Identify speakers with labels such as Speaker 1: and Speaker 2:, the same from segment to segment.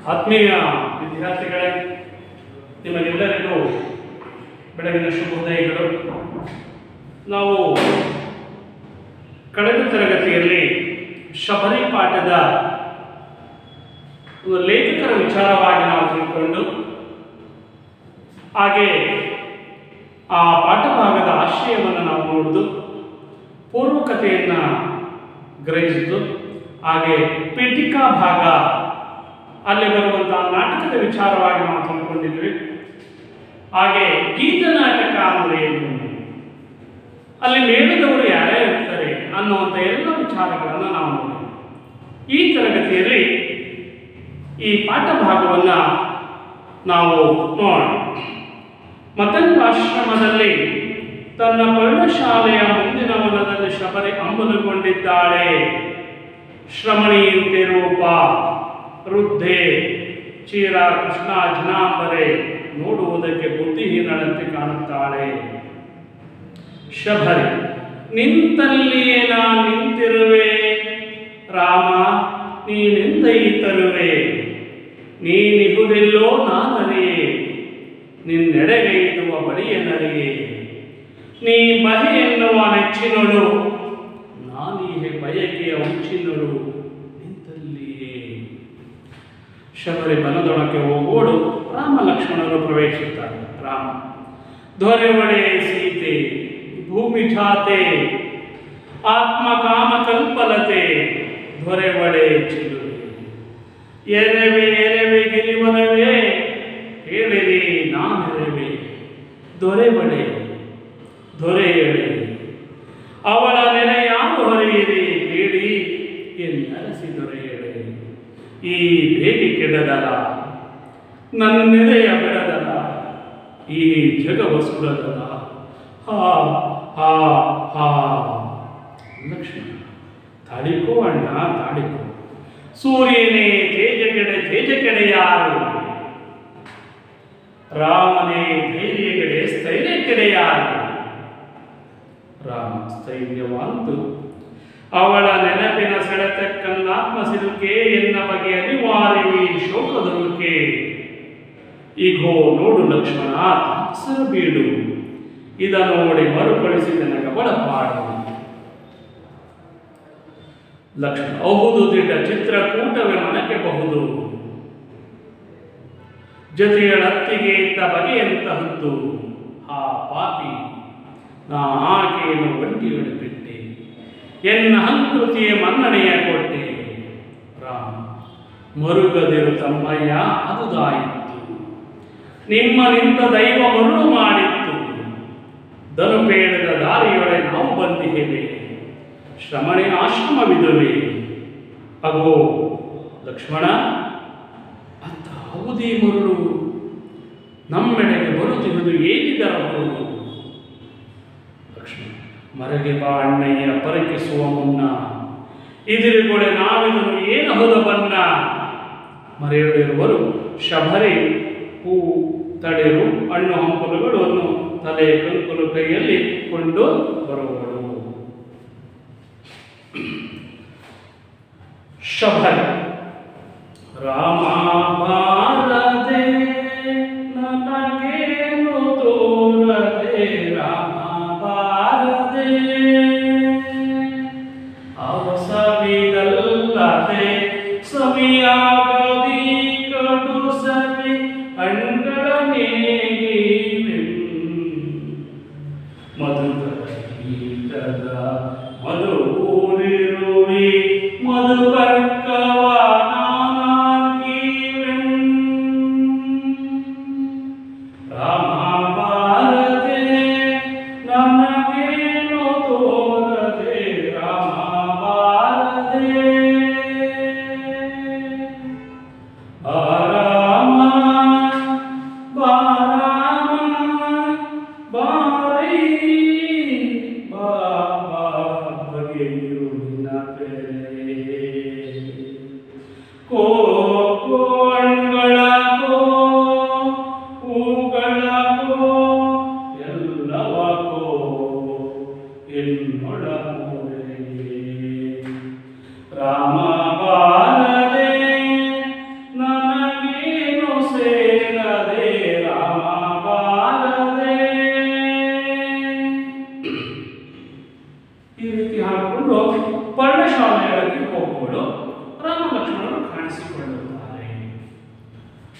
Speaker 1: ಆತ್ಮೀಯ ವಿದ್ಯಾರ್ಥಿಗಳೇ ನಿಮಗೆಲ್ಲರಿಗೂ ಬೆಳಗಿನ ಶುಭೋದಯಗಳು ನಾವು ಕಳೆದ ತರಗತಿಯಲ್ಲಿ ಶಬರಿ ಪಾಠದ ಒಂದು ಲೇಖಕರ ವಿಚಾರವಾಗಿ ನಾವು ತಿಳ್ಕೊಂಡು ಹಾಗೆ ಆ ಪಾಠಭಾಗದ ಆಶಯವನ್ನು ನಾವು ನೋಡಿದು ಪೂರ್ವಕತೆಯನ್ನು ಗ್ರಹಿಸಿದ್ದು ಹಾಗೆ ಪೀಠಿಕಾ ಭಾಗ ಅಲ್ಲಿ ಬರುವಂತಹ ನಾಟಕದ ವಿಚಾರವಾಗಿ ನಾವು ತಿಳ್ಕೊಂಡಿದ್ವಿ ಹಾಗೆ ಗೀತ ನಾಟಕ ಅಂದ್ರೆ ಏನು ಅಲ್ಲಿ ಮೇಳದವರು ಯಾರೇ ಇರ್ತಾರೆ ಅನ್ನುವಂಥ ಎಲ್ಲ ವಿಚಾರಗಳನ್ನು ನಾವು ನೋಡಿದ್ವಿ ಈ ತರಗತಿಯಲ್ಲಿ ಈ ಪಾಠ ಭಾಗವನ್ನು ನಾವು ನೋಡೋಣ ಮತಂಗಾಶ್ರಮದಲ್ಲಿ ತನ್ನ ಪರ್ಣಶಾಲೆಯ ಮುಂದಿನ ವನದಲ್ಲಿ ಶಬರಿ ಅಂಬಲಗೊಂಡಿದ್ದಾಳೆ ಶ್ರಮಣಿಯಂತೆ ರೂಪ ವೃದ್ಧೆ ಚೀರ ಕೃಷ್ಣ ಜನಾಂಬರೆ ನೋಡುವುದಕ್ಕೆ ಬುದ್ಧಿಹೀನಳಂತೆ ಕಾಣುತ್ತಾಳೆ ಶಬರಿ ನಿಂತಲ್ಲಿಯೇ ನಾ ನಿಂತಿರುವೆ ರಾಮ ನೀನೆಂದೈ ತರುವೆ ನೀನಿಹುದೆಲ್ಲೋ ನಾನರಿಯೇ ನಿನ್ನೆಡೆಗೈದುವ ಬಳಿಯನರಿಯೇ ನೀ ಬಹೆ ಎನ್ನುವ ನೆಚ್ಚಿನೊಳು ನಾನೀಹೆ ಬಯಕೆಯ ಉಚ್ಚಿನೊಳು ನಿಂತಲ್ಲಿಯೇ ಶಬರಿ ಬನದೊಳಕ್ಕೆ ಹೋಗೋಡು ರಾಮ ಲಕ್ಷ್ಮಣರು ಪ್ರವೇಶಿಸುತ್ತಾರೆ ರಾಮ ದೊರೆವಡೆ ಸೀತೆ ಭೂಮಿ ಛಾತೆ ಆತ್ಮ ಕಾಮ ಕಲ್ಪಲತೆ ದೊರೆವಡೆ ಚಿಲುವೆ ಎರೆವೆ ಎರೆವೆ ಗಿರಿವನವೇ ಹೇಳಿರಿ ನಾನೆರೆವೆ ದೊರೆವಡೆ ದೊರೆಯಡೆ ಅವಳ ನೆನೆ ಯಾರು ಹೊರೆಯಿರಿ ಬೇಡಿ ಎನ್ನರಸಿ ದೊರೆಯಡೆ ಈ ಬೇಗಿ ಕೆಡದಲ ನನ್ನೆದೆಯ ಬೆಡದಲ ಈ ಜಗವ ಸುರದಲ ಹಾ ಹಾ ಹಾ ಲಕ್ಷ್ಮಣ ತಾಳಿಕೋ ಅಣ್ಣ ತಾಳಿಕೋ ಸೂರ್ಯನೇ ತೇಜಗೆಡೆ ತೇಜಗೆಡೆ ಯಾರು ರಾಮನೇ ಧೈರ್ಯಗೆಡೆ ಸ್ಥೈರ್ಯಕ್ಕೆಡೆ ಯಾರು ರಾಮ ಸ್ಥೈರ್ಯವಂತು ಅವಳ ನೆನಪಿನ ಸೆಳೆತಕ್ಕನ್ನಾತ್ಮ ಸಿಲುಕೆ ಎನ್ನ ಬಗೆ ಅನಿವಾರ್ಯವೇ ಶೋಕದೊಲುಕೆ ಈಗೋ ನೋಡು ಲಕ್ಷ್ಮಣ ತಾತ್ಸರ ಬೀಡು ಇದ ನೋಡಿ ಮರುಕಳಿಸಿದ ನಗಬಳ ಪಾಡು ಲಕ್ಷ್ಮಣ ಹೌದು ದಿಟ ಚಿತ್ರಕೂಟವೇ ಮನಕ್ಕೆ ಬಹುದು ಜೊತೆಗಳ ಅತ್ತಿಗೆ ಇದ್ದ ಬಗೆಯಂತಹದ್ದು ಆ ಪಾಪಿ ನಾ ಆಕೆಯನ್ನು ಒಂಟಿಯೊಡೆ ಬಿಟ್ಟೆ ಎನ್ನ ಹಂಕೃತಿಯ ಮನ್ನಣೆಯ ಕೊಟ್ಟೆ ರಾಮ ಮರುಗದಿರು ತಮ್ಮಯ್ಯ ಅದುದಾಯಿತು ನಿಮ್ಮ ನಿಂತ ದೈವ ಮರುಳು ಮಾಡಿತ್ತು ದನುಪೇಡದ ದಾರಿಯೊಡೆ ನಾವು ಬಂದಿದ್ದೇವೆ ಶ್ರಮಣೆ ಆಶ್ರಮವಿದುವೆ ಅಗೋ ಲಕ್ಷ್ಮಣ ಅಂತ ಹೌದಿ ಮರುಳು ನಮ್ಮೆಡೆಗೆ ಬರುತ್ತಿರುವುದು ಏನಿದರ ಮರುಳು ಲಕ್ಷ್ಮಣ ಮರಗೆ ಬಾ ಅಣ್ಣಯ್ಯ ಪರಕಿಸುವ ಮುನ್ನ ಇದಿರುಗೊಳೆ ನಾವಿದನು ಏನು ಹೋದ ಬನ್ನ ಮರೆಯಲಿರುವರು ಶಬರಿ ಹೂ ತಡೆರು ಹಣ್ಣು ಹಂಪಲುಗಳನ್ನು ತಲೆ ಕಂಕುಲು ಕೈಯಲ್ಲಿ ಕೊಂಡು ಬರುವಳು ಶಬರಿ ರಾಮ ಬಾರದೆ ನನಗೇನು ತೋರದೆ ರಾಮ ಬಾರದೆ ಅವಸವಿದಲ್ಲದೆ ಸವಿಯಾಗದಿ ಕಡು ಸವಿ ಅಂಗಳ ಮಧುಕರ ಗೀತದ ಮಧು ಊರಿರುವಿ ಮಧುಕರ್ಕವ ನಾನಾಗಿವೆನ್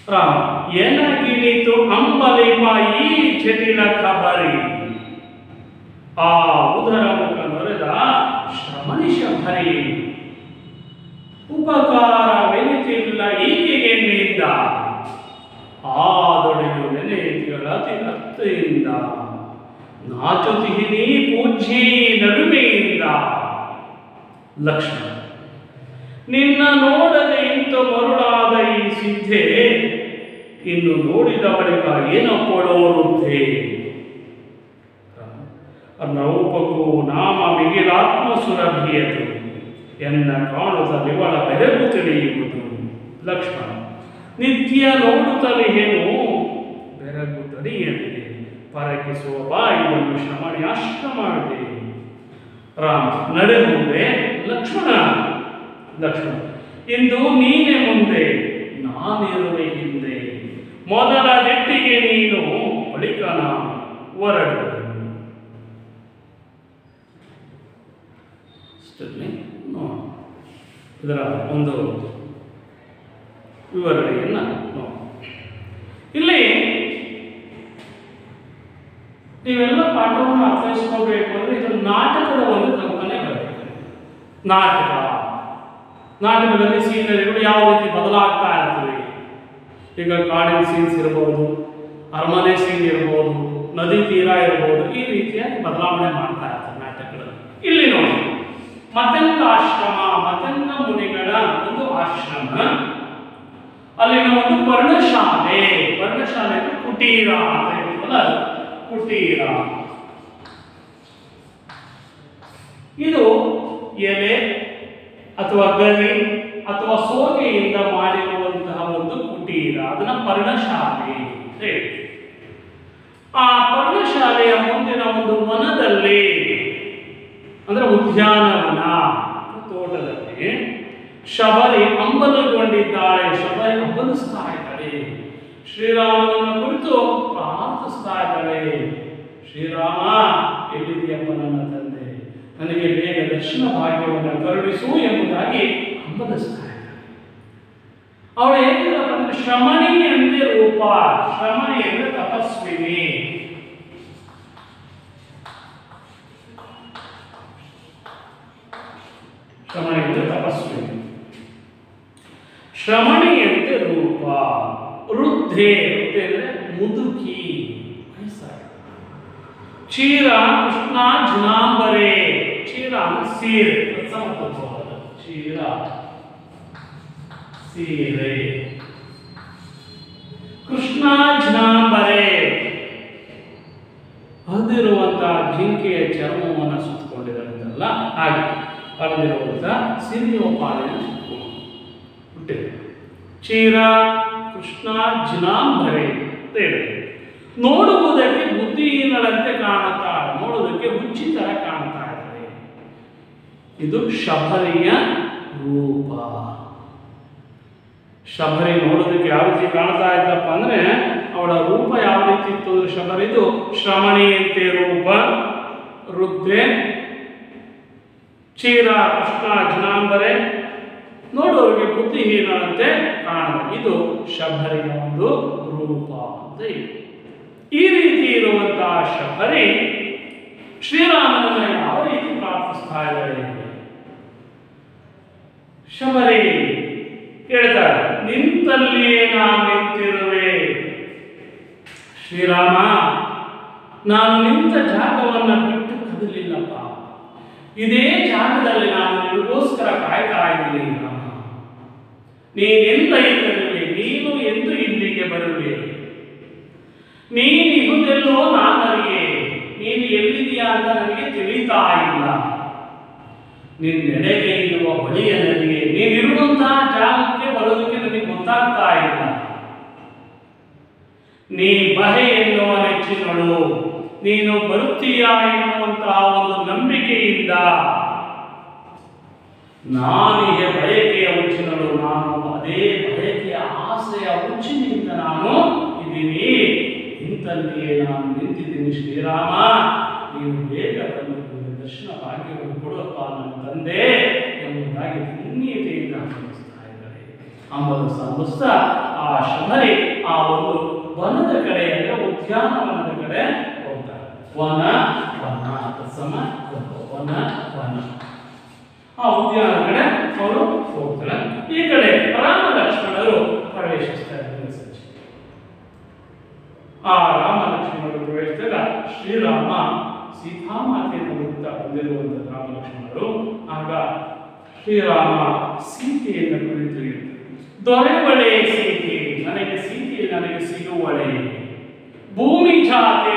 Speaker 1: ರಾಮ ಎನಗಿನಿತು ಅಂಬಲಿಪ ಈ ಜಟಿಲ ಖಬರಿ ಆ ಉದರ ಮುಖ ನೊರೆದ ಶ್ರಮಣಿ ಶಬರಿ ಉಪಕಾರವೆನಿತಿಲ್ಲ ಈಕೆಗೆನ್ನಿಂದ ಆದೊಡೆಯು ನೆನೆಯುತ್ತಿಗಳ ಅತಿ ಅತ್ತೆಯಿಂದ ನಾಚುತಿಹಿನಿ ಪೂಜ್ಯೆ ನಡುವೆಯಿಂದ ಲಕ್ಷ್ಮಣ ನಿನ್ನ ನೋಡದೆ ಇಂಥ ಮರುಳಾದ ಈ ಸಿದ್ಧೆ ಇನ್ನು ನೋಡಿದ ಬಳಿಕ ಏನಪ್ಪಡೋರುದ್ದೆ ನೌಪಕು ನಾಮ ಮಿಗಿಲಾತ್ಮ ಸುರಭಿಯದು ಎನ್ನ ಕಾಣುತ್ತ ನಿವಳ ಬೆರಗು ತಿಳಿಯುವುದು ಲಕ್ಷ್ಮಣ ನಿತ್ಯ ನೋಡುತ್ತಲಿಹೇನು ಬೆರಗು ತಡೆಯಲಿದೆ ಪರಕಿಸುವ ಬಾ ಇದನ್ನು ಶ್ರಮಣಿ ಆಶ್ರಮವಿದೆ ರಾಮ ನಡೆ ಮುಂದೆ ಲಕ್ಷ್ಮಣ ಲಕ್ಷ್ಮಣ ಇಂದು ನೀನೆ ಮುಂದೆ ನಾನಿರುವೆ ಹಿಂದೆ ಮೊದಲ ನೆಟ್ಟಿಗೆ ನೀನು ಬಳಿಕ ನಾನು ಹೊರಡು ಇಷ್ಟನ್ನೇ ನೋಡು. ಇದರ ಒಂದು ವಿವರಣೆಯನ್ನು ನೋಡಿ ಇಲ್ಲಿ ನೀವೆಲ್ಲ ಪಾಠವನ್ನು ಅರ್ಥೈಸ್ಕೋಬೇಕು ಅಂದರೆ ಇದು ನಾಟಕದ ಒಂದು ಕಲ್ಪನೆ ಬರಬೇಕು ನಾಟಕ ನಾಟಕದಲ್ಲಿ ಸೀನರಿಗಳು ಯಾವ ರೀತಿ ಬದಲಾಗ್ತಾ ಇರ್ತವೆ ಈಗ ಕಾಡಿನ ಸೀನ್ಸ್ ಇರ್ಬೋದು ಅರಮನೆ ಸೀನ್ ಇರ್ಬೋದು ನದಿ ತೀರ ಇರ್ಬೋದು ಈ ರೀತಿಯಾಗಿ ಬದಲಾವಣೆ ಮಾಡ್ತಾ ಇರ್ತಾರೆ ನಾಟಕಗಳಲ್ಲಿ ಇಲ್ಲಿ ನೋಡಿ ಮತಂಗ ಆಶ್ರಮ ಮತಂಗ ಮುನಿಗಳ ಒಂದು ಆಶ್ರಮ ಅಲ್ಲಿನ ಒಂದು ಪರ್ಣಶಾಲೆ ಪರ್ಣಶಾಲೆ ಅಂದ್ರೆ ಕುಟೀರ ಅಂತ ಹೇಳ್ತೀವಲ್ಲ ಅದು ಕುಟೀರ ಇದು ಎಲೆ ಅಥವಾ ಗರಿ ಅಥವಾ ಸೋಗೆಯಿಂದ ಮಾಡಿರುವಂತಹ ಒಂದು ಕುಟೀರ ಅದನ್ನ ಪರ್ಣಶಾಲೆ ಅಂತ ಹೇಳ್ತೀವಿ ಆ ಪರ್ಣಶಾಲೆಯ ಮುಂದಿನ ಒಂದು ವನದಲ್ಲಿ ಅಂದ್ರೆ ಉದ್ಯಾನವನ ತೋಟದಲ್ಲಿ ಶಬರಿ ಅಂಬಲಗೊಂಡಿದ್ದಾಳೆ ಶಬರಿ ಅಂಬಲಿಸ್ತಾ ಇದ್ದಾಳೆ ಶ್ರೀರಾಮನನ್ನ ಕುರಿತು ಪ್ರಾರ್ಥಿಸ್ತಾ ಇದ್ದಾಳೆ ಶ್ರೀರಾಮ ಎಲ್ಲಿದೆಯಪ್ಪ ನನ್ನ ತಂದೆ ನನಗೆ ಬೇಗ ದರ್ಶನ ಭಾಗ್ಯವನ್ನು ಕರುಣಿಸು ಎಂಬುದಾಗಿ ಅಂಬಲಿಸ್ತಾ ಇದ್ದಾಳೆ ಅವಳು ಹೇಗಿದ್ದಪ್ಪ ಅಂದ್ರೆ ಶ್ರಮಣಿ ಎಂದೇ ರೂಪ ಶ್ರಮಣಿ ಅಂದ್ರೆ ತಪಸ್ವಿನಿ ಶ್ರಮಣಿಯಂತೆ ತಪಸ್ವಿನಿ ಶ್ರಮಣಿಯಂತೆ ರೂಪ ವೃದ್ಧೆ ವೃದ್ಧೆ ಅಂದ್ರೆ ಮುದುಕಿ ವಯಸ್ಸಾಗಿದೆ ಕ್ಷೀರ ಕೃಷ್ಣ ಜುನಾಂಬರೆ ಕ್ಷೀರ ಅಂದ್ರೆ ಸೀರೆ ಸಮತತ್ವವಾದ ಕ್ಷೀರ ಸೀರೆ ಕೃಷ್ಣ ಜುನಾಂಬರೆ ಹರಿದಿರುವಂತಹ ಜಿಂಕೆಯ ಚರ್ಮವನ್ನು ಸುತ್ತಕೊಂಡಿದ್ದಾರಂತಲ್ಲ ಹಾಗೆ ಹರಿದಿರುವಂತಹ ಸಿರಿಯೋಪಾಲನ ಹುಟ್ಟಿದೆ ಕ್ಷೀರ ಕೃಷ್ಣ ಜಿನಾಂಬರೆ ಅಂತ ಹೇಳಿದೆ ನೋಡುವುದಕ್ಕೆ ಬುದ್ಧಿಹೀನರಂತೆ ಕಾಣುತ್ತಾಳೆ ನೋಡುವುದಕ್ಕೆ ಹುಚ್ಚಿ ತರ ಕಾಣ್ತಾ ಇದ್ದಾರೆ ಇದು ಶಬರಿಯ ರೂಪ ಶಬರಿ ನೋಡೋದಕ್ಕೆ ಯಾವ ರೀತಿ ಕಾಣ್ತಾ ಇದ್ದಪ್ಪ ಅಂದ್ರೆ ಅವಳ ರೂಪ ಯಾವ ರೀತಿ ಇತ್ತು ಅಂದ್ರೆ ಶಬರಿದು ಶ್ರಮಣಿಯಂತೆ ರೂಪ ರುದ್ರೆ ಕ್ಷೀರ ಕೃಷ್ಣ ಜನಾಂಬರೆ ನೋಡೋರಿಗೆ ಬುದ್ಧಿಹೀನಂತೆ ಕಾಣುವ ಇದು ಶಬರಿಯ ಒಂದು ರೂಪ ಅಂತ ಇದೆ ಈ ರೀತಿ ಇರುವಂತಹ ಶಬರಿ ಶ್ರೀರಾಮನನ್ನ ಯಾವ ರೀತಿ ಪ್ರಾರ್ಥಿಸ್ತಾ ಇದ್ದಾರೆ ಶಬರಿ ಹೇಳ್ತಾರೆ ನಿಂತಲ್ಲಿಯೇ ನಾನು ನಿಂತಿರುವೆ ಶ್ರೀರಾಮ ನಾನು ನಿಂತ ಜಾಗವನ್ನು ಬಿಟ್ಟು ಕದಲಿಲ್ಲಪ್ಪ ಇದೇ ಜಾಗದಲ್ಲಿ ನಾನು ನಿನಗೋಸ್ಕರ ಕಾಯ್ತಾ ಇದ್ದೀನಿ ರಾಮ ನೀನೆಂದ ಇಲ್ಲಿರುವೆ ನೀನು ಎಂದು ಇಲ್ಲಿಗೆ ಬರುವೆ ನೀನು ಇರುವುದೆಲ್ಲೋ ನಾನರಿಯೆ ನೀನು ಎಲ್ಲಿದೆಯಾ ಅಂತ ನನಗೆ ತಿಳಿತಾ ಇಲ್ಲ ನಿನ್ನೆಡೆಗೆ ಇರುವ ಬಳಿಯ ನನಗೆ ನೀನಿರುವಂತಹ ಜಾಗಕ್ಕೆ ಬರೋದಕ್ಕೆ ನನಗೆ ಗೊತ್ತಾಗ್ತಾ ಇಲ್ಲ ನೀ ಬಹೆ ಎನ್ನುವ ನೆಚ್ಚಿನಳು ನೀನು ಬರುತ್ತೀಯಾ ಎನ್ನುವಂತಹ ಒಂದು ನಂಬಿಕೆಯಿಂದ ನಾನಿಗೆ ಬಯಕೆಯ ಹುಚ್ಚಿನಳು ನಾನು ಅದೇ ಬಯಕೆಯ ಆಸೆಯ ಹುಚ್ಚಿನಿಂದ ನಾನು ಇದ್ದೀನಿ ಇಂತಲ್ಲಿಯೇ ನಾನು ನಿಂತಿದ್ದೀನಿ ಶ್ರೀರಾಮ ನೀನು ಬೇಗ ಬಂದು ನನಗೆ ದರ್ಶನ ಭಾಗ್ಯವನ್ನು ಕೊಡಪ್ಪ ನನ್ನ ತಂದೆ ಎಂಬುದಾಗಿ ಧನ್ಯತೆಯಿಂದ ಹಂಬಲಿಸ್ತಾ ಇದ್ದಾರೆ ಹಂಬಲಿಸ್ತಾ ಹಂಬಲಿಸ್ತಾ ಆ ಶಬರಿ ಆ ಒಂದು ವನದ ಕಡೆ ಅಂದ್ರೆ ಉದ್ಯಾನವನದ ಕಡೆ ಹೋಗ್ತಾರೆ ವನ ವನ ತತ್ಸಮ ವನ ವನ ಆ ಉದ್ಯಾನ ಕಡೆ ಅವರು ಹೋಗ್ತಾರೆ ಈ ಕಡೆ ರಾಮ ಲಕ್ಷ್ಮಣರು ಪ್ರವೇಶಿಸ್ತಾರೆ ಸಂಜೆ ಆ ರಾಮ ಲಕ್ಷ್ಮಣರು ಪ್ರವೇಶಿಸಿದಾಗ ಶ್ರೀರಾಮ ಸೀತಾಮಾತೆಯನ್ನು ಹುಡುಕ್ತಾ ಬಂದಿರುವಂತಹ ರಾಮ ಲಕ್ಷ್ಮಣರು ಆಗ ಶ್ರೀರಾಮ ಸೀತೆಯನ್ನು ಕುರಿತು ದೊರೆವಳೆ ಸೀತೆ ನನಗೆ ಸೀತೆ ನನಗೆ ಸಿಗುವಳೆ ಭೂಮಿ ಜಾತೆ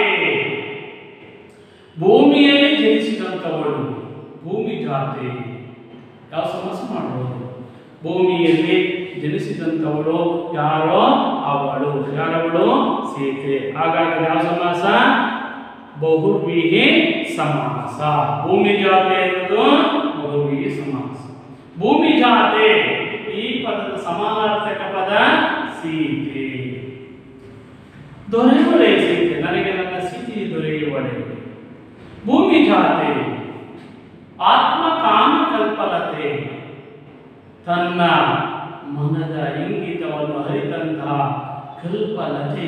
Speaker 1: ಭೂಮಿಯಲ್ಲಿ ಜನಿಸಿದಂಥವಳು ಭೂಮಿ ಜಾತೆ ಯಾವ ಸಮಸ್ಯೆ ಮಾಡಬಹುದು ಭೂಮಿಯಲ್ಲಿ ಜನಿಸಿದಂಥವಳು ಯಾರೋ ಅವಳು ಯಾರವಳು ಸೀತೆ ಹಾಗಾಗಿ ಯಾವ ಸಮಾಸ ಬಹುವ್ರೀಹಿ ಸಮಾಸ ಭೂಮಿ ಜಾತೆ ಎನ್ನುವುದು ಬಹುವ್ರೀಹಿ ಸಮಾಸ ಭೂಮಿ ಜಾತೆ ಈ ಪದದ ಸಮಾನಾರ್ಥಕ ಪದ ಸೀತೆ ದೊರೆಯುವಳೆ ಸೀತೆ ನನಗೆ ನನ್ನ ಸೀತೆ ದೊರೆಯುವಳೆ ಭೂಮಿ ಜಾತೆ ಆತ್ಮ ಕಾಮ ಕಲ್ಪಲತೆ ತನ್ನ ಮನದ ಇಂಗಿತವನ್ನು ಅರಿತಂತಹ ಕಲ್ಪಲತೆ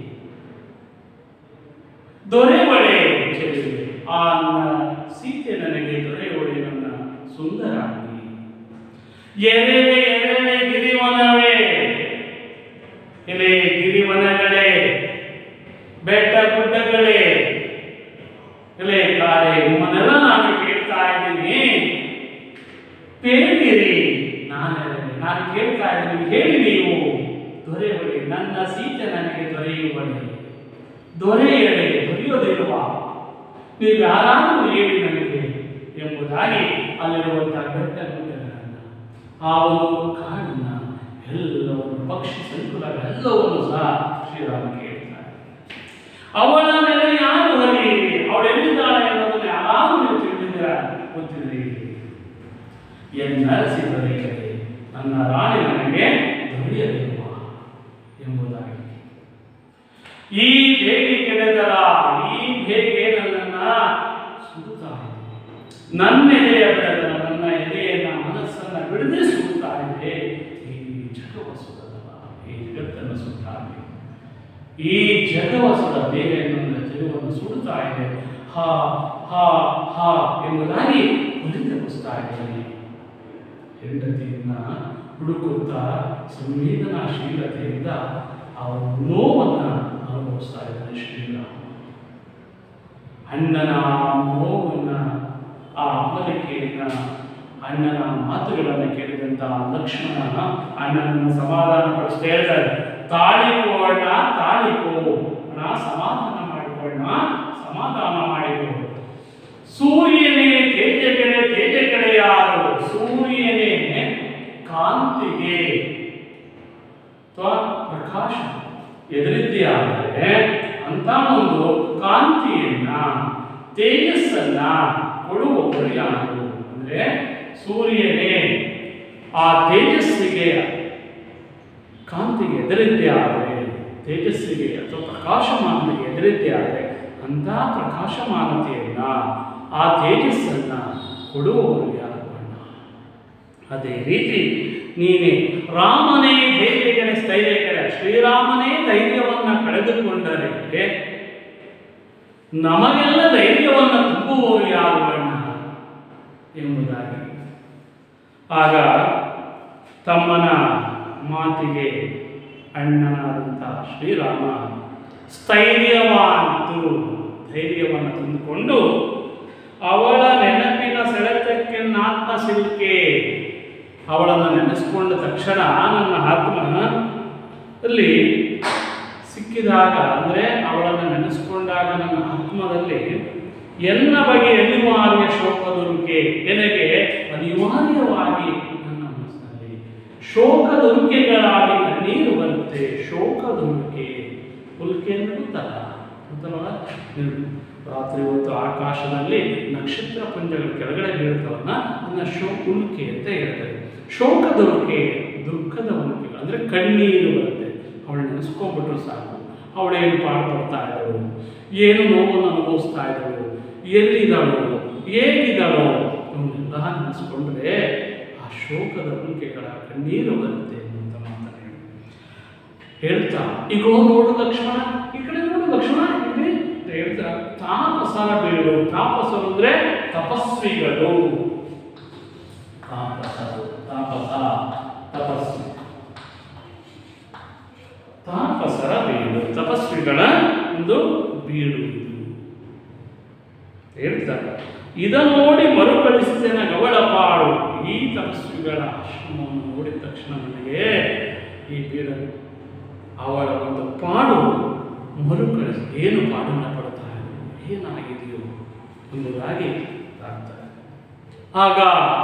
Speaker 1: ದೊರೆವಳೆ ಚೆಲುವೆ ಆ ನನ್ನ ಸೀತೆ ನನಗೆ ದೊರೆಯುವಳೆ ನನ್ನ ಸುಂದರಾಂಗಿ ಎರೆವೆ ಎರೆವೆ ಗಿರಿವನವೇ ಎಲೆ ಗಿರಿವನಗಳೇ ಬೆಟ್ಟ ಗುಡ್ಡಗಳೇ ಎಲೆ ಕಾಡೆ ನಿಮ್ಮನ್ನೆಲ್ಲ ನಾನು ಕೇಳ್ತಾ ಇದ್ದೀನಿ ಕೇಳಿರಿ ನಾನು ನಾನು ಕೇಳ್ತಾ ಇದ್ದೀನಿ ಹೇಳಿ ನೀವು ದೊರೆಯುವಳೆ ನನ್ನ ಸೀತೆ ನನಗೆ ದೊರೆಯುವಳೆ ದೊರೆಯಡೆ ದೊರೆಯೋದಿಲ್ವಾ ನೀವು ಯಾರಾದರೂ ಹೇಳಿ ನನಗೆ ಎಂಬುದಾಗಿ ಅಲ್ಲಿರುವಂತಹ ಬೆಟ್ಟ ಗುಡ್ಡಗಳನ್ನು ಆ ಒಂದು ಕಾಡನ್ನ ಎಲ್ಲವನ್ನು ಪಕ್ಷಿ ಸಂಕುಲಗಳೆಲ್ಲವನ್ನು ಸಹ ಶ್ರೀರಾಮ ಕೇಳ್ತಾರೆ ಅವಳ ಮೇಲೆ ಯಾರು ಹರಿಯಿರಿ ಅವಳು ಎಲ್ಲಿದ್ದಾಳೆ ಅನ್ನೋದನ್ನು ಯಾರು ನೀವು ತಿಳಿದಿದ್ದೀರಾ ಗೊತ್ತಿದ್ದೀರಿ ಎನ್ನರಸಿ ದೊರೆಯದೆ ನನ್ನ ರಾಣಿ ನನಗೆ ದೊರೆಯಲಿರುವ ಎಂಬುದಾಗಿ ಈ ಬೇಗೆ ಕೆಡೆದರ ಈ ಬೇಗೆ ನನ್ನನ್ನ ಸುಡುತ್ತಾ ಇದೆ ನನ್ನ ಎದೆಯ ಬೆಳೆದರ ನನ್ನ ಎದೆಯನ್ನ ಮನಸ್ಸನ್ನ ಬಿಡದೆ ಸುಡುತ್ತಾ ಇದೆ ಈ ಜಗವ ಸುಡದಲ್ಲ ಈ ಜಗತ್ತನ್ನು ಸುತ್ತಾ ಇದೆ ಈ ಜಗವಸದ ಬೇರೆಯನ್ನು ಜಗವನ್ನು ಸುಡುತ್ತಾ ಇದೆ ಹಾ ಹಾ ಹಾ ಎಂಬುದಾಗಿ ಪರಿತಪಿಸ್ತಾ ಇದ್ದಾನೆ ಹೆಂಡತಿಯನ್ನ ಹುಡುಕುತ್ತಾ ಸಂವೇದನಾಶೀಲತೆಯಿಂದ ಆ ನೋವನ್ನ ಅನುಭವಿಸ್ತಾ ಇದ್ದಾನೆ ಶ್ರೀರಾಮ ಅಣ್ಣನ ನೋವನ್ನ ಆ ಅಮಲಿಕೆಯನ್ನ ಅಣ್ಣನ ಮಾತುಗಳನ್ನು ಕೇಳಿದಂತ ಲಕ್ಷ್ಮಣ ಅಣ್ಣನನ್ನು ಸಮಾಧಾನ ಪಡಿಸ್ತಾ ಹೇಳ್ತಾರೆ ತಾಳಿಕೋಣ ತಾಳಿಕೋ ಅಣ್ಣ ಸಮಾಧಾನ ಮಾಡಿಕೊಳ್ಳ ಸಮಾಧಾನ ಮಾಡಿಕೋ ಸೂರ್ಯನೇ ತೇಜ ಕಡೆ ತೇಜ ಕಡೆ ಯಾರು ಸೂರ್ಯನೇ ಕಾಂತಿಗೆ ಅಥವಾ ಪ್ರಕಾಶ ಎದುರಿದ್ದೀಯಾದರೆ ಅಂತ ಒಂದು ಕಾಂತಿಯನ್ನ ತೇಜಸ್ಸನ್ನ ಕೊಡುವವರು ಯಾರು ಅಂದ್ರೆ ಸೂರ್ಯನೇ ಆ ತೇಜಸ್ಸಿಗೆ ಕಾಂತಿಗೆ ಎದುರಿದ್ದೇ ಆದರೆ ತೇಜಸ್ಸಿಗೆ ಅಥವಾ ಪ್ರಕಾಶಮಾನತೆಗೆ ಎದುರಿದ್ದೇ ಆದರೆ ಅಂತ ಪ್ರಕಾಶಮಾನತೆಯನ್ನ ಆ ತೇಜಸ್ಸನ್ನ ಕೊಡುವವರು ಯಾರು ಅಣ್ಣ ಅದೇ ರೀತಿ ನೀನೆ ರಾಮನೇ ಧೈರ್ಯಗಳೆ ಸ್ಥೈರ್ಯಗಳೆ ಶ್ರೀರಾಮನೇ ಧೈರ್ಯವನ್ನ ಕಳೆದುಕೊಂಡರೆ ನಮಗೆಲ್ಲ ಧೈರ್ಯವನ್ನ ತುಂಬುವವರು ಯಾರು ಅಣ್ಣ ಎಂಬುದಾಗಿ ಆಗ ತಮ್ಮನ ಮಾತಿಗೆ ಅಣ್ಣನಾದಂಥ ಶ್ರೀರಾಮ ಸ್ಥೈರ್ಯವಾಂತು ಧೈರ್ಯವನ್ನು ತಂದುಕೊಂಡು ಅವಳ ನೆನಪಿನ ಸೆಳೆತಕ್ಕೆ ಆತ್ಮ ಸಿಲ್ಕೆ ಅವಳನ್ನು ನೆನೆಸ್ಕೊಂಡ ತಕ್ಷಣ ನನ್ನ ಆತ್ಮ ಅಲ್ಲಿ ಸಿಕ್ಕಿದಾಗ ಅಂದರೆ ಅವಳನ್ನು ನೆನೆಸ್ಕೊಂಡಾಗ ನನ್ನ ಆತ್ಮದಲ್ಲಿ ಎನ್ನ ಬಗ್ಗೆ ಅನಿವಾರ್ಯ ಶೋಕದುರುಕೆ ಎನಗೆ ಅನಿವಾರ್ಯವಾಗಿ ನನ್ನ ಮನಸ್ಸಿನಲ್ಲಿ ಶೋಕದುರುಕೆಗಳಾಗಿ ಕಣ್ಣೀರು ಬರುತ್ತೆ ಶೋಕದುರುಕೆ ಉಲ್ಕೆ ಅಂದ್ರೆ ಗೊತ್ತಲ್ಲ ಗೊತ್ತಲ್ವ ನೀವು ರಾತ್ರಿ ಹೊತ್ತು ಆಕಾಶದಲ್ಲಿ ನಕ್ಷತ್ರ ಪುಂಜಗಳ ಕೆಳಗಡೆ ಬೀಳ್ತವನ್ನ ಅದನ್ನ ಶೋ ಉಲ್ಕೆ ಅಂತ ಹೇಳ್ತಾರೆ ಶೋಕದುರುಕೆ ದುಃಖದ ಉಲ್ಕೆ ಅಂದ್ರೆ ಕಣ್ಣೀರು ಬರುತ್ತೆ ಅವಳು ನೆನೆಸ್ಕೊಂಡ್ಬಿಟ್ರು ಸಾಕು ಅವಳೇನು ಪಾಡ್ಪಡ್ತಾ ಇದ್ದಳು ಏನು ನೋವನ್ನು ಅನುಭವಿಸ್ತಾ ಇದ್ದಳು ಎಲ್ಲಿದ್ದಾಳೋ ಹೇಗಿದ್ದಾಳೋ ಇವನ್ನೆಲ್ಲ ನೆನೆಸ್ಕೊಂಡ್ರೆ ಆ ಶೋಕದ ಉಲ್ಕೆಗಳ ಕಣ್ಣೀರು ಬರುತ್ತೆ ಅಂತ ಮಾತನಾಡಿ ಹೇಳ್ತಾ ಈಗ ನೋಡು ಲಕ್ಷ್ಮಣ ಈ ಕಡೆ ನೋಡು ಲಕ್ಷ್ಮಣ ಇಲ್ಲಿ ಅಂತ ಹೇಳ್ತಾ ತಾಪಸರ ಬೀಳು ತಾಪಸರು ಅಂದ್ರೆ ತಪಸ್ವಿಗಳು ತಾಪಸರು ತಾಪಸ ತಪಸ್ವಿ ತಾಪಸರ ಬೀಡು ತಪಸ್ವಿಗಳ ಒಂದು ಬೀಡು ಇದು ಹೇಳ್ತಾರೆ ಇದನ್ನು ನೋಡಿ ಮರುಕಳಿಸಿದೆನ ಗವಳ ಪಾಡು ಈ ತಪಸ್ವಿಗಳ ಆಶ್ರಮವನ್ನು ನೋಡಿದ ತಕ್ಷಣ ನನಗೆ ಈ ಬೀಡ ಅವಳ ಒಂದು ಪಾಡು ಮರುಕಳಿಸಿ ಏನು ಪಾಡನ್ನ ಪಡ್ತಾ ಇದೆ ಏನಾಗಿದೆಯೋ ಎಂಬುದಾಗಿ ಆಗ್ತಾರೆ ಆಗ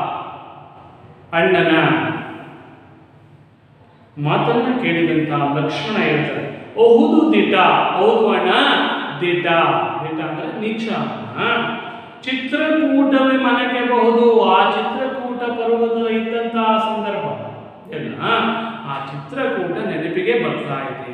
Speaker 1: ಅಣ್ಣನ ಮಾತನ್ನ ಕೇಳಿದಂತ ಲಕ್ಷ್ಮಣ ಹೇಳ್ತಾರೆ ಹೌದು ದಿಟ ಹೌದು ಅಣ್ಣ ದಿಟ ದಿಟ ಅಂದ್ರೆ ನಿಜ ಆ? ಚಿತ್ರಕೂಟವೇ ಮನಕ್ಕೆ ಬಹುದು ಆ ಚಿತ್ರಕೂಟ ಪರ್ವತ ಇದ್ದಂತಹ ಸಂದರ್ಭ ಎಲ್ಲ ಆ ಚಿತ್ರಕೂಟ ನೆನಪಿಗೆ ಬರ್ತಾ ಇದೆ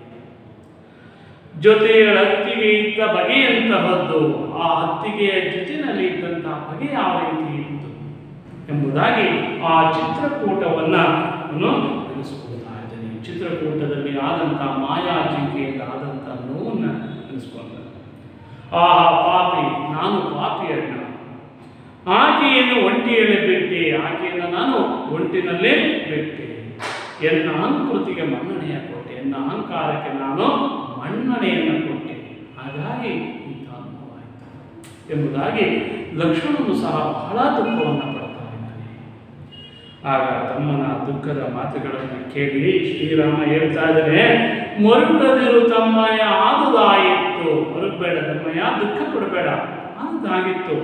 Speaker 1: ಜೊತೆಗಳ ಹತ್ತಿಗೆ ಇದ್ದ ಬಗೆಯಂತಹದ್ದು ಆ ಹತ್ತಿಗೆಯ ಜೊತೆಯಲ್ಲಿ ಇದ್ದಂತಹ ಬಗೆ ಯಾವ ರೀತಿ ಇತ್ತು ಎಂಬುದಾಗಿ ಆ ಚಿತ್ರಕೂಟವನ್ನ ನಾನು ನೆನೆಸ್ಕೊಳ್ತಾ ಇದ್ದೇನೆ ಚಿತ್ರಕೂಟದಲ್ಲಿ ಆದಂಥ ಮಾಯಾ ಜಿಂಕೆಯಿಂದ ಆದಂಥ ನೋವನ್ನ ನೆನೆಸ್ಕೊಂಡ ಆ ಪಾಪಿ ನಾನು ಪಾಪಿಯನ್ನ ಆಕೆಯನ್ನು ಒಂಟಿಯಲ್ಲಿ ಬಿಟ್ಟೆ ಆಕೆಯನ್ನು ನಾನು ಒಂಟಿನಲ್ಲೇ ಬಿಟ್ಟೆ ಎನ್ನ ಅಹಂಕೃತಿಗೆ ಮನ್ನಣೆಯ ಕೊಟ್ಟೆ ಎನ್ನ ಅಹಂಕಾರಕ್ಕೆ ನಾನು ಮನ್ನಣೆಯನ್ನು ಕೊಟ್ಟೆ ಹಾಗಾಗಿ ಇಂಥ ಅನುಭವ ಆಯಿತು ಎಂಬುದಾಗಿ ಲಕ್ಷ್ಮಣನು ಸಹ ಬಹಳ ದುಃಖವನ್ನು ಪಡ್ತಾ ಇದ್ದಾನೆ ಆಗ ತಮ್ಮನ ದುಃಖದ ಮಾತುಗಳನ್ನು ಕೇಳಿ ಶ್ರೀರಾಮ ಹೇಳ್ತಾ ಇದ್ದಾನೆ ಮರುಗದಿರು ತಮ್ಮಯ್ಯ ಆದುದಾಯಿತ್ತು ಮರುಗಬೇಡ ತಮ್ಮಯ್ಯ ದುಃಖ ಪಡಬೇಡ ಆದುದಾಗಿತ್ತು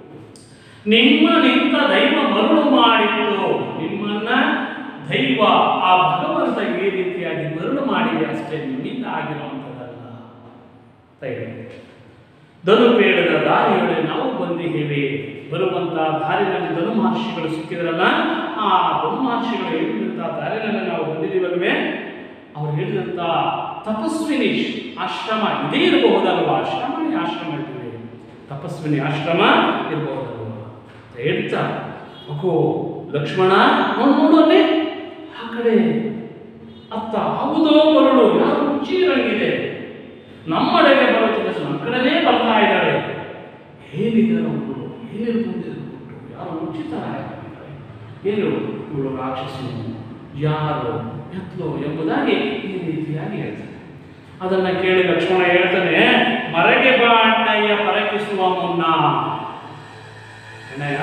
Speaker 1: ನಿಮ್ಮ ನಿಂತ ದೈವ ಮರುಳು ಮಾಡಿತ್ತು ನಿಮ್ಮನ್ನ ದೈವ ಆ ಭಗವಂತ ಈ ರೀತಿಯಾಗಿ ಮರುಳು ಮಾಡಿದೆ ಅಷ್ಟೇ ನಿಮ್ಮಿಂದ ಆಗಿರುವಂಥದ್ದಲ್ಲ ಅಂತ ಹೇಳಿ ಧನುಪೇಡದ ದಾರಿಯೊಳಗೆ ನಾವು ಬಂದಿದ್ದೇವೆ ಬರುವಂತ ದಾರಿನಲ್ಲಿ ಧನು ಮಹರ್ಷಿಗಳು ಸಿಕ್ಕಿದ್ರಲ್ಲ ಆ ಧನು ಮಹರ್ಷಿಗಳು ಹೇಳಿದಂತ ದಾರಿನಲ್ಲಿ ನಾವು ಬಂದಿದ್ದೀವಲ್ವೇ ಅವ್ರು ಹೇಳಿದಂತ ತಪಸ್ವಿನಿ ಆಶ್ರಮ ಇದೇ ಇರಬಹುದಲ್ವಾ ಆಶ್ರಮನೇ ಆಶ್ರಮ ಇರ್ತದೆ ತಪಸ್ವಿನಿ ಆಶ್ರಮ ಇರಬಹುದಲ್ವಾ ಅಂತ ಹೇಳ್ತಾ ಮಗು ಲಕ್ಷ್ಮಣ ನೋಡು ನೋಡು ಅಲ್ಲಿ ಆ ಕಡೆ ಅತ್ತ ಯಾವುದೋ ಮರಳು ಯಾರು ಚೀರಂಗಿದೆ ನಮ್ಮಡೆಗೆ ಬರುತ್ತಿದ್ದ ನಮ್ಮ ಕಡೆನೇ ಬರ್ತಾ ಇದ್ದಾಳೆ ಹೇಳಿದ್ದಾರೆ ಅವರು ಹೇಳಿ ಬಂದಿದ್ರು ಯಾರು ಉಚಿತರಾಗಿದ್ದಾರೆ ಏನು ಇವಳು ರಾಕ್ಷಸನು ಯಾರು ಎತ್ಲೋ ಎಂಬುದಾಗಿ ಈ ರೀತಿಯಾಗಿ ಹೇಳ್ತಾರೆ ಅದನ್ನ ಕೇಳಿ ಲಕ್ಷ್ಮಣ ಹೇಳ್ತಾನೆ ಮರಗೆ ಬಾ ಅಣ್ಣಯ್ಯ ಪರಕಿಸುವ ಮುನ್ನ ಅಣ್ಣಯ್ಯ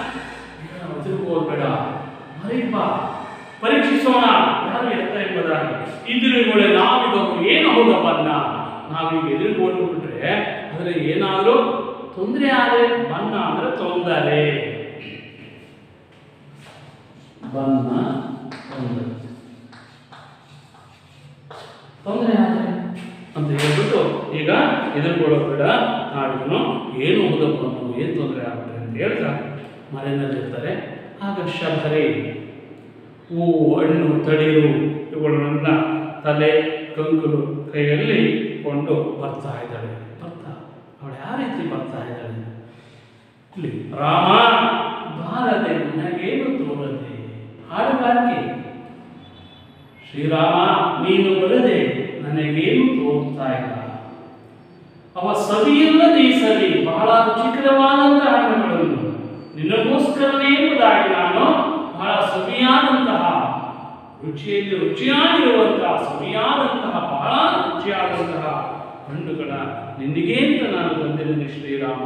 Speaker 1: ತಿರುಗೋಗ್ಬೇಡ ಮರೆಗೆ ಬಾ ಪರೀಕ್ಷಿಸೋಣ ಯಾರು ಎತ್ತ ಎಂಬುದಾಗಿ ಇದ್ರುಗಳೇ ನಾವೀಗ ಏನು ಹೋಗಬನ್ನ ನಾವೀಗ ಎದುರುಗೊಂಡು ಬಿಟ್ರೆ ಆದರೆ ಏನಾದರೂ ತೊಂದರೆ ಆದರೆ ಬನ್ನ ಅಂದ್ರೆ ತೊಂದರೆ ಬನ್ನ ತೊಂದರೆ ತೊಂದರೆ ಆದರೆ ಅಂತ ಹೇಳ್ಬಿಟ್ಟು ಈಗ ಎದುರುಗೊಳ್ಳಬೇಡ ನಾಡಿದನು ಏನು ಹೋದಪ್ಪ ಏನು ತೊಂದರೆ ಆಗುತ್ತೆ ಅಂತ ಹೇಳ್ತಾ ಮನೆಯಲ್ಲಿರ್ತಾರೆ ಆಗ ಶಬರಿ ಹೂವು ಹಣ್ಣು ತಳಿರು ಇವುಗಳನ್ನೆಲ್ಲ ತಲೆ ಕಂಕುಲು ಕೈಯಲ್ಲಿ ಕೊಂಡು ಬರ್ತಾ ಇದ್ದಾಳೆ ಬರ್ತಾ ಅವಳು ಯಾವ ರೀತಿ ಬರ್ತಾ ಇದ್ದಾಳೆ ಇಲ್ಲಿ ರಾಮ ಬಾರದೆ ನನಗೇನು ತೋರದೆ ಹಾಡುಗಾರಿಕೆ ಶ್ರೀರಾಮ ನೀನು ಬರದೆ ನನಗೇನು ತೋರ್ತಾ ಇಲ್ಲ ಅವ ಸವಿಯಿಲ್ಲದೆ ಈ ಸವಿ ಬಹಳ ರುಚಿಕರವಾದಂತಹ ಹಣ್ಣುಗಳನ್ನು ನಿನಗೋಸ್ಕರನೇ ಎಂಬುದಾಗಿ ನಾನು ಬಹಳ ಸವಿಯಾದಂತಹ ರುಚಿಯಲ್ಲಿ ರುಚಿಯಾಗಿರುವಂತಹ ಸವಿಯಾದಂತಹ ಬಹಳ ರುಚಿಯಾದಂತಹ ಹಣ್ಣುಗಳ ನಿನಗೆ ಅಂತ ನಾನು ಬಂದಿದ್ದೇನೆ ಶ್ರೀರಾಮ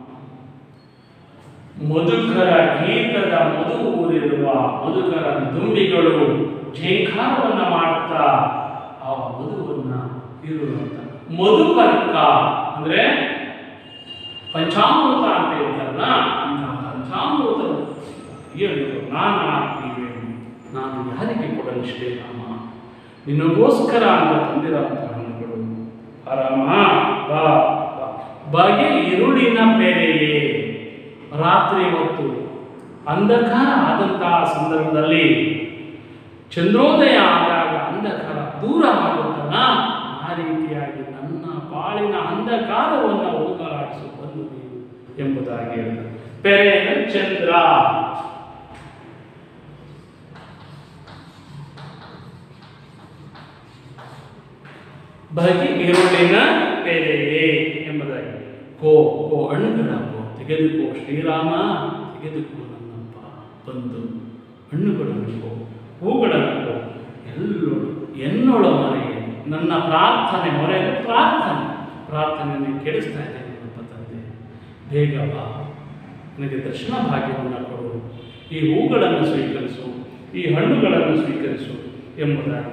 Speaker 1: ಮಧುಕರ ಗೀತದ ಮಧು ಊರಿರುವ ಮಧುಕರ ದುಂಬಿಗಳು ಝೇಂಕಾರವನ್ನ ಮಾಡುತ್ತಾ ಆ ಮಧುವನ್ನ ಇರುವಂತ ಮಧುಕರ್ಕ ಅಂದ್ರೆ ಪಂಚಾಮೃತ ಅಂತ ಹೇಳ್ತಾರಲ್ಲ ಇಂತಹ ಪಂಚಾಮೃತ ಏನು ನಾನು ಆಗ್ತೀವಿ ನಾನು ಯಾರಿಗೆ ಕೊಡಲು ಶ್ರೀರಾಮ ನಿನಗೋಸ್ಕರ ಅಂತ ತಂದಿರೋಂಥ ಹಣ್ಣುಗಳು ಆರಾಮ ಬಾ ಬಾ. ಬಗೆ ಇರುಳಿನ ಪೆರೆಯೇ ರಾತ್ರಿ ಹೊತ್ತು ಅಂಧಕಾರ ಆದಂತಹ ಸಂದರ್ಭದಲ್ಲಿ ಚಂದ್ರೋದಯ ಆದಾಗ ಅಂಧಕಾರ ದೂರ ಆಗುತ್ತಲ್ಲ ಆ ರೀತಿಯಾಗಿ ನನ್ನ ಬಾಳಿನ ಅಂಧಕಾರವನ್ನು ಹೋಗಲಾಡಿಸು ಬಂದು ನೀನು ಎಂಬುದಾಗಿ ಹೇಳ್ತಾರೆ ಪೆರೆಯ ಚಂದ್ರ ಬಗೆ ಈರುಳ್ಳಿನ ಬೇರೆಯೇ ಎಂಬುದಾಗಿ ಕೋ ಕೋ ಹಣ್ಣುಗಳ ಕೋ ತೆಗೆದುಕೋ ಶ್ರೀರಾಮ ತೆಗೆದುಕೋ ನನ್ನಪ್ಪ ಬಂದು ಹಣ್ಣುಗಳನ್ನು ಕೋ ಹೂಗಳನ್ನು ಕೋ ಎಲ್ಲೋಳು ಎನ್ನೋಳ ಮನೆಯೇ ನನ್ನ ಪ್ರಾರ್ಥನೆ ಮೊರೆಯಲ್ಲಿ ಪ್ರಾರ್ಥನೆ ಪ್ರಾರ್ಥನೆಯನ್ನು ಕೆಡಿಸ್ತಾ ಇದ್ದೇನೆ ನನ್ನಪ್ಪ ತಂದೆ ಬೇಗ ಬಾ ನನಗೆ ದರ್ಶನ ಭಾಗ್ಯವನ್ನು ಕೊಡು ಈ ಹೂಗಳನ್ನು ಸ್ವೀಕರಿಸು ಈ ಹಣ್ಣುಗಳನ್ನು ಸ್ವೀಕರಿಸು ಎಂಬುದಾಗಿ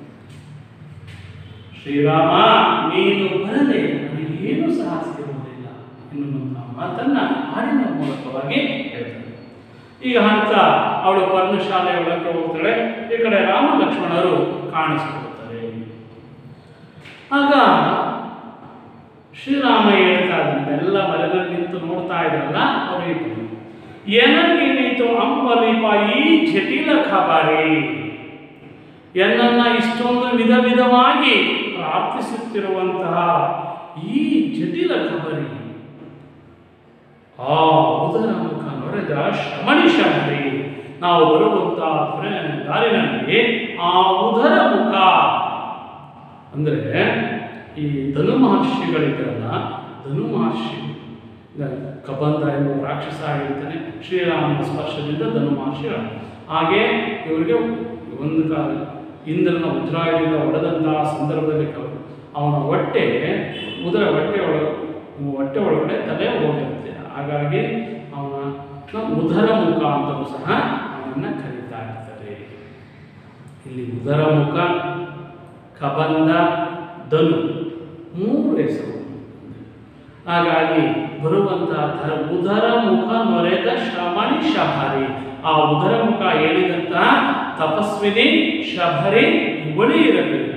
Speaker 1: ಶ್ರೀರಾಮ ನೀನು ಬರದೆ ನನಗೇನು ಸಹ ಸಿಗುವುದಿಲ್ಲ ಎನ್ನುವಂತಹ ಮಾತನ್ನ ಹಾಡಿನ ಮೂಲಕವಾಗಿ ಹೇಳ್ತಾನೆ ಈಗ ಹಂತ ಅವಳು ಪರ್ಣಶಾಲೆ ಒಳಗೆ ಹೋಗ್ತಾಳೆ ಈ ಕಡೆ ರಾಮ ಲಕ್ಷ್ಮಣರು ಕಾಣಿಸ್ಕೊಳ್ತಾರೆ ಆಗ ಶ್ರೀರಾಮ ಹೇಳ್ತಾ ಇದ್ದಾನೆ ಎಲ್ಲ ಮನೆಯಲ್ಲಿ ನಿಂತು ನೋಡ್ತಾ ಇದ್ರಲ್ಲ ಅವರು ಏನಗೇನಿತು ಅಂಬಲಿಪ ಈ ಜಟಿಲ ಖಬರಿ ಎನ್ನನ್ನ ಇಷ್ಟೊಂದು ವಿಧ ವಿಧವಾಗಿ ಪ್ರಾರ್ಥಿಸುತ್ತಿರುವಂತಹ ಈ ಜಟಿಲ ಖಬರಿ ಆ ಉದರ ಮುಖ ನೋಡಿದ ಶಮಣಿ ಶಮರಿ ನಾವು ಬರುವಂತಹ ದಾರಿ- ದಾರಿನಲ್ಲಿ ಆ ಉದರ ಮುಖ ಅಂದ್ರೆ ಈ ಧನು ಮಹರ್ಷಿಗಳಿದ್ರಲ್ಲ ಧನು ಮಹರ್ಷಿ ಈಗ ಕಬಂಧ ಎನ್ನುವ ರಾಕ್ಷಸ ಆಗಿರ್ತಾನೆ ಶ್ರೀರಾಮನ ಸ್ಪರ್ಶದಿಂದ ಧನು ಮಹರ್ಷಿಗಳು ಹಾಗೆ ಇವರಿಗೆ ಒಂದು ಕಾಲ ಇಂದ್ರನ ವಜ್ರಾಯುಧದಿಂದ ಹೊಡೆದಂತಹ ಸಂದರ್ಭದಲ್ಲಿ ಕ- ಅವನ ಹೊಟ್ಟೆ ಉದರ ಹೊಟ್ಟೆ ಒಳ ಹೊಟ್ಟೆ ಒಳಗಡೆ ತಲೆ ಹೋಗಿರುತ್ತೆ ಹಾಗಾಗಿ ಅವನ ಉದರ ಮುಖ ಅಂತಲೂ ಸಹ ಅವನನ್ನು ಕರೀತಾ ಇರ್ತಾರೆ ಇಲ್ಲಿ ಉದರ ಮುಖ ಕಬಂಧ ಧನು ಮೂರು ಹೆಸರು ಹಾಗಾಗಿ ಬರುವಂತಹ ಧರ ಉದರ ಮುಖ ನೊರೆದ ಶ್ರಮಣಿ ಶಬರಿ ಆ ಉದರ ಮುಖ ಹೇಳಿದಂತ ತಪಸ್ವಿನಿ ಶಬರಿ ಇವಳಿ ಇರಬೇಕು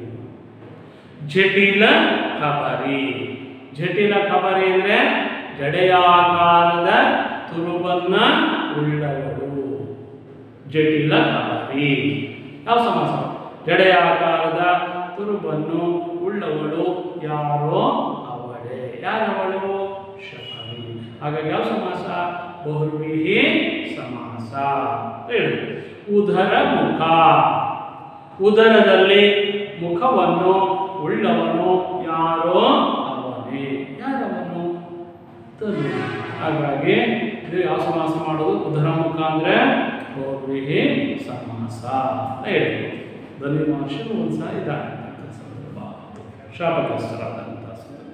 Speaker 1: ಜಟಿಲ ಖಬರಿ ಜಟಿಲ ಖಬರಿ ಅಂದ್ರೆ ಜಡೆಯಾಕಾರದ ತುರುಬನ್ನ ಉಳ್ಳವಳು ಜಟಿಲ ಖಬರಿ ಯಾವ ಸಮಾಸ ಜಡೆಯಾಕಾರದ ತುರುಬನ್ನು ಉಳ್ಳವಳು ಯಾರೋ ಅವಳೇ ಯಾರವಳು ಶಬರಿ ಹಾಗಾಗಿ ಯಾವ ಸಮಾಸ ಬಹುರ್ವಿಹಿ ಸಮಾಸ ಹೇಳಿ ಉದರ ಮುಖ ಉದರದಲ್ಲಿ ಮುಖವನ್ನು ಉಳ್ಳವನು ಯಾರೋ ಅವನೇ ಯಾರವನು ತನು ಹಾಗಾಗಿ ಇದು ಯಾವ ಸಮಾಸ ಮಾಡೋದು ಉದರ ಮುಖ ಅಂದ್ರೆ ಬಹುರ್ವಿಹಿ ಸಮಾಸ ಅಂತ ಹೇಳ್ಬೋದು ಧ್ವನಿ ಮಹರ್ಷಿ ಒಂದ್ಸಲ ಇದಾಗಿರ್ತಕ್ಕಂಥ ಸಂದರ್ಭ ಶಾಪಗ್ರಸ್ತರಾದಂತಹ ಸಂದರ್ಭ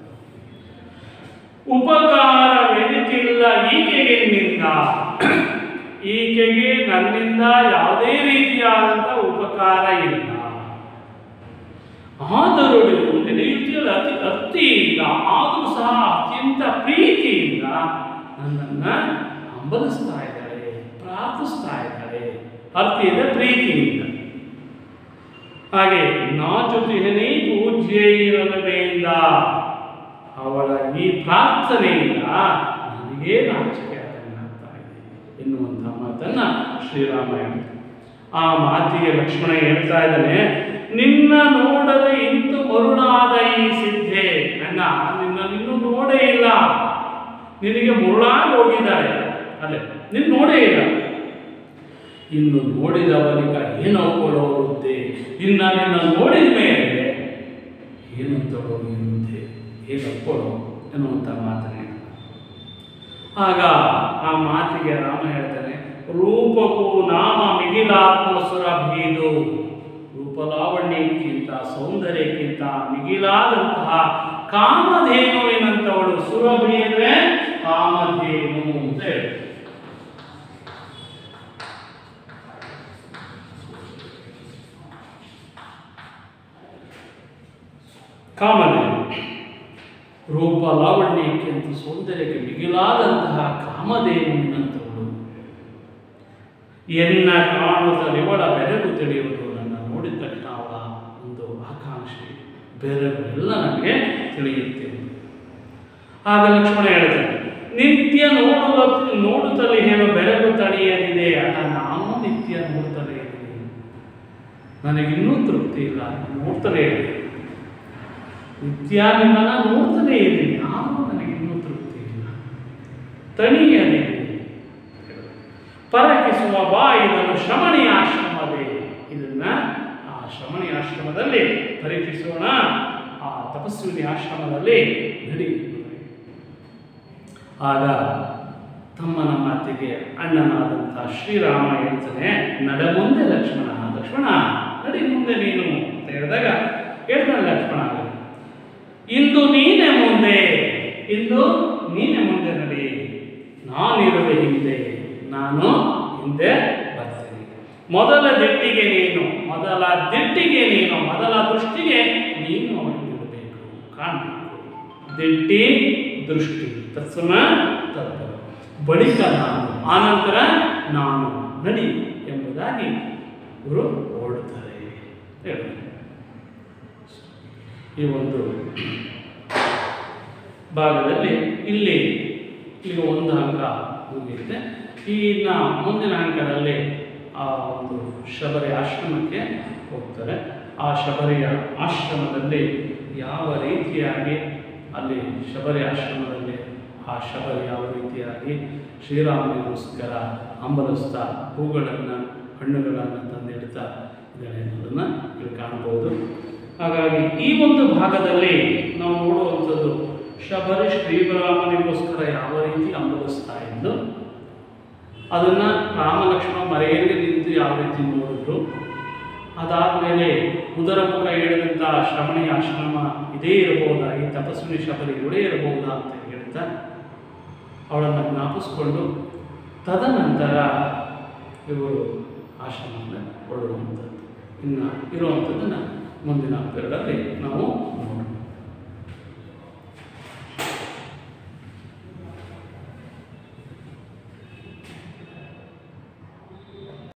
Speaker 1: ಉಪಕಾರವೆನಿತಿಲ್ಲ ಈಕೆಗೆನ್ನಿಂದ ಈಕೆಗೆ ನನ್ನಿಂದ ಯಾವುದೇ ರೀತಿಯಾದಂಥ ಉಪಕಾರ ಇಲ್ಲ ಆದರೂ ನಡೆಯುತ್ತಿಲ್ಲ ಅತಿ ಅತ್ತಿಯಿಂದ ಆದರೂ ಸಹ ಅತ್ಯಂತ ಪ್ರೀತಿಯಿಂದ ನನ್ನನ್ನ ಹಂಬಲಿಸ್ತಾ ಇದ್ದಾಳೆ ಪ್ರಾರ್ಥಿಸ್ತಾ ಇದ್ದಾಳೆ ಅರ್ತಿಯಿಂದ ಪ್ರೀತಿಯಿಂದ ಹಾಗೆ ನಾ ಜೊತೆಯೇ ಪೂಜ್ಯ ಇರಲಬೇಂದ ಅವಳ ಈ ಪ್ರಾರ್ಥನೆಯಿಂದ ನನಗೇ ನಾಚಿಕೆ ಆಗ್ತಾ ಇದೆ ಎನ್ನುವಂಥ ಮಾತನ್ನ ಶ್ರೀರಾಮ ಹೇಳ್ತಾರೆ ಆ ಮಾತಿಗೆ ಲಕ್ಷ್ಮಣ ಹೇಳ್ತಾ ಇದ್ದಾನೆ ನಿನ್ನ ನೋಡದೆ ಇಂತು ಮರುಳಾದ ಈ ಸಿದ್ಧೆ ಅಣ್ಣ ನಿನ್ನ ನಿನ್ನೂ ನೋಡೇ ಇಲ್ಲ ನಿನಗೆ ಮುರುಳಾಗಿ ಹೋಗಿದ್ದಾಳೆ ಅಲ್ಲೇ ನಿನ್ನ ನೋಡೇ ಇಲ್ಲ ಇನ್ನು ನೋಡಿದವನಿಗ ಏನು ಒಪ್ಕೊಳ್ಳೋರುತ್ತೆ ಇನ್ನ ನಿನ್ನ ನೋಡಿದ ಮೇಲೆ ಏನು ತಗೊಳ್ಳುತ್ತೆ ಏನು ಒಪ್ಕೊಳ್ಳೋ ಎನ್ನುವಂಥ ಮಾತನೆ ಆಗ ಆ ಮಾತಿಗೆ ರಾಮ ಹೇಳ್ತಾನೆ ರೂಪಕ್ಕೂ ನಾಮ ಮಿಗಿಲಾತ್ಮ ಸುರಭೀದು ರೂಪಲಾವಣ್ಯಕ್ಕಿಂತ ಸೌಂದರ್ಯಕ್ಕಿಂತ ಮಿಗಿಲಾದಂತಹ ಕಾಮಧೇನುವಿನಂತವಳು ಸುರಭಿ ಅಂದ್ರೆ ಕಾಮಧೇನು ಅಂತ ಹೇಳಿ ಕಾಮಧೇನು ರೂಪ ಲಾವಣ್ಯಕ್ಕಿಂತ ಸೌಂದರ್ಯಕ್ಕೆ ಮಿಗಿಲಾದಂತಹ ಕಾಮಧೇನುವಿನಂತವಳು ಎನ್ನ ಕಾಣುತ್ತಲಿವಳ ಬೆರಗು ತಿಳಿಯುವುದು ನನ್ನ ನೋಡಿದ ತಕ್ಷಣ ಅವಳ ಒಂದು ಆಕಾಂಕ್ಷೆ ಬೆರಗು ಎಲ್ಲ ನನಗೆ ತಿಳಿಯುತ್ತೆ ಆಗ ಲಕ್ಷ್ಮಣ ಹೇಳ್ತಾನೆ ನಿತ್ಯ ನೋಡುವ ನೋಡುತ್ತಲೇ ಏನು ಬೆರಗು ತಡೆಯಲಿದೆ ಅಲ್ಲ ನಾನು ನಿತ್ಯ ನೋಡುತ್ತಲೇ ಇದ್ದೀನಿ ನನಗಿನ್ನೂ ತೃಪ್ತಿ ಇಲ್ಲ ನೋಡ್ತಲೇ ಇದ್ದೀನಿ ನಿತ್ಯ ನಿನ್ನನ್ನು ನೋಡ್ತಾನೆ ಇದ್ದೀನಿ ಆದರೂ ನನಗಿನ್ನೂ ತೃಪ್ತಿ ಇಲ್ಲ ತಣಿಯದೆ ಪರಕಿಸುವ ಬಾ ಇದನ್ನು ಶ್ರಮಣಿ ಆಶ್ರಮವೇ ಇದನ್ನ ಆ ಆ ಶ್ರಮಣಿ ಆಶ್ರಮದಲ್ಲಿ ಪರೀಕ್ಷಿಸೋಣ ಆ ತಪಸ್ವಿನಿ ಆಶ್ರಮದಲ್ಲಿ ನಡಿ ಆಗ ತಮ್ಮನ ಮಾತಿಗೆ ಅಣ್ಣನಾದಂಥ ಶ್ರೀರಾಮ ಹೇಳ್ತಾನೆ ನಡ ಮುಂದೆ ಲಕ್ಷ್ಮಣ ಲಕ್ಷ್ಮಣ ನಡಿ ಮುಂದೆ ನೀನು ಅಂತ ಹೇಳಿದಾಗ ಹೇಳ್ತಾನೆ ಲಕ್ಷ್ಮಣ ಇಂದು ನೀನೇ ಮುಂದೆ ಇಂದು ನೀನೇ ಮುಂದೆ ನಡಿ ನಾನಿರುವೆ ಹಿಂದೆ ನಾನು ಹಿಂದೆ ಬರ್ತೀನಿ ಮೊದಲ ದಿಟ್ಟಿಗೆ ನೀನು ಮೊದಲ ದಿಟ್ಟಿಗೆ ನೀನು ಮೊದಲ ದೃಷ್ಟಿಗೆ ನೀನು ಅವನಿಗಿರಬೇಕು ಕಾಣಬೇಕು ದಿಟ್ಟಿ ದೃಷ್ಟಿ ತತ್ಸಮ ತತ್ವ ಬಳಿಕ ನಾನು ಆನಂತರ ನಾನು ನಡಿ ಎಂಬುದಾಗಿ ಇವರು ಹೊರಡುತ್ತಾರೆ ಹೇಳಿ ಈ ಒಂದು ಭಾಗದಲ್ಲಿ ಇಲ್ಲಿ ಈಗ ಒಂದು ಅಂಕ ಮುಗಿಯುತ್ತೆ ಈ ಇನ್ನ ಮುಂದಿನ ಅಂಕದಲ್ಲಿ ಆ ಒಂದು ಶಬರಿ ಆಶ್ರಮಕ್ಕೆ ಹೋಗ್ತಾರೆ ಆ ಶಬರಿಯ ಆಶ್ರಮದಲ್ಲಿ ಯಾವ ರೀತಿಯಾಗಿ ಅಲ್ಲಿ ಶಬರಿ ಆಶ್ರಮದಲ್ಲಿ ಆ ಶಬರಿ ಯಾವ ರೀತಿಯಾಗಿ ಶ್ರೀರಾಮನಿಗೋಸ್ಕರ ಹಂಬಲಿಸ್ತಾ ಹೂಗಳನ್ನು ಹಣ್ಣುಗಳನ್ನು ತಂದಿಡ್ತಾ ಇದ್ದಾಳೆ ಅನ್ನೋದನ್ನು ಇಲ್ಲಿ ಕಾಣ್ಬೋದು ಹಾಗಾಗಿ ಈ ಒಂದು ಭಾಗದಲ್ಲಿ ನಾವು ನೋಡುವಂಥದ್ದು ಶಬರಿ ಶ್ರೀರಾಮನಿಗೋಸ್ಕರ ಯಾವ ರೀತಿ ಹಂಬಲಿಸ್ತಾ ಇದ್ದು ಅದನ್ನು ರಾಮ ಲಕ್ಷ್ಮಣ ಮರೆಯಲ್ಲಿ ನಿಂತು ಯಾವ ರೀತಿ ನೋಡಿದ್ರು ಅದಾದಮೇಲೆ ಉದರ ಮುಖ ಹೇಳಿದಂಥ ಶ್ರಮಣಿ ಆಶ್ರಮ ಇದೇ ಇರಬಹುದಾ ಈ ತಪಸ್ವಿನಿ ಶಬರಿ ಇವಳೇ ಇರಬಹುದಾ ಅಂತ ಹೇಳ್ತಾ ಅವಳನ್ನು ಜ್ಞಾಪಿಸ್ಕೊಂಡು ತದನಂತರ ಇವರು ಆಶ್ರಮದಿಂದ ಹೊರಡುವಂಥದ್ದು ಇನ್ನು ಇರುವಂಥದ್ದನ್ನು ಮುಂದಿನ ಪೀರಿಯಡಲ್ಲಿ ನಾವು